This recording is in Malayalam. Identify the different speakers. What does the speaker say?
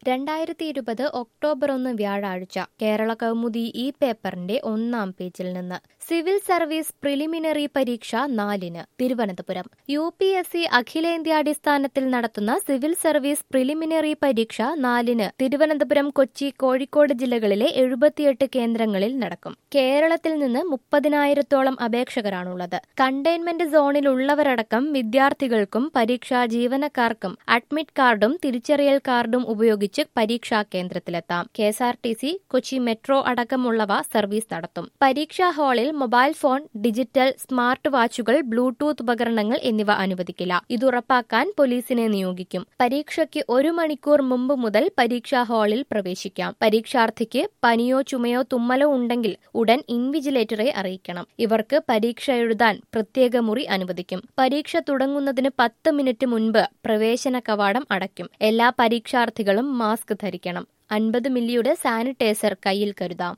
Speaker 1: രണ്ടായിരത്തി ഇരുപത് ഒക്ടോബർ ഒന്ന് വ്യാഴാഴ്ച കേരള കൗമുദി ഈ പേപ്പറിന്റെ ഒന്നാം പേജിൽ നിന്ന് സിവിൽ സർവീസ് പ്രിലിമിനറി പരീക്ഷ നാലിന് Thiruvananthapuram U P S C അഖിലേന്ത്യാടിസ്ഥാനത്തിൽ നടത്തുന്ന സിവിൽ സർവീസ് പ്രിലിമിനറി പരീക്ഷ നാലിന് തിരുവനന്തപുരം കൊച്ചി കോഴിക്കോട് ജില്ലകളിലെ എഴുപത്തിയെട്ട് കേന്ദ്രങ്ങളിൽ നടക്കും കേരളത്തിൽ നിന്ന് മുപ്പതിനായിരത്തോളം അപേക്ഷകരാണുള്ളത് കണ്ടെയ്ൻമെന്റ് സോണിലുള്ളവരടക്കം വിദ്യാർത്ഥികൾക്കും പരീക്ഷാ ജീവനക്കാർക്കും അഡ്മിറ്റ് കാർഡും തിരിച്ചറിയൽ കാർഡും ഉപയോഗിച്ച് പരീക്ഷാ കേന്ദ്രത്തിലെത്താം K S R T C Kochi metro അടക്കമുള്ളവ സർവീസ് നടത്തും പരീക്ഷാ ഹാളിൽ മൊബൈൽ ഫോൺ ഡിജിറ്റൽ സ്മാർട്ട് വാച്ചുകൾ ബ്ലൂടൂത്ത് ഉപകരണങ്ങൾ എന്നിവ അനുവദിക്കില്ല ഇതുറപ്പാക്കാൻ പോലീസിനെ നിയോഗിക്കും പരീക്ഷയ്ക്ക് ഒരു മണിക്കൂർ മുമ്പ് മുതൽ പരീക്ഷാ ഹാളിൽ പ്രവേശിക്കാം പരീക്ഷാർത്ഥിക്ക് പനിയോ ചുമയോ തുമ്മലോ ഉണ്ടെങ്കിൽ ഉടൻ ഇൻവിജിലേറ്ററെ അറിയിക്കണം ഇവർക്ക് പരീക്ഷ എഴുതാൻ പ്രത്യേക മുറി അനുവദിക്കും പരീക്ഷ തുടങ്ങുന്നതിന് പത്ത് മിനിറ്റ് മുൻപ് പ്രവേശന കവാടം അടയ്ക്കും എല്ലാ പരീക്ഷാർത്ഥികളും മാസ്ക് ധരിക്കണം അൻപത് മില്ലിയുടെ സാനിറ്റൈസർ കയ്യിൽ കരുതാം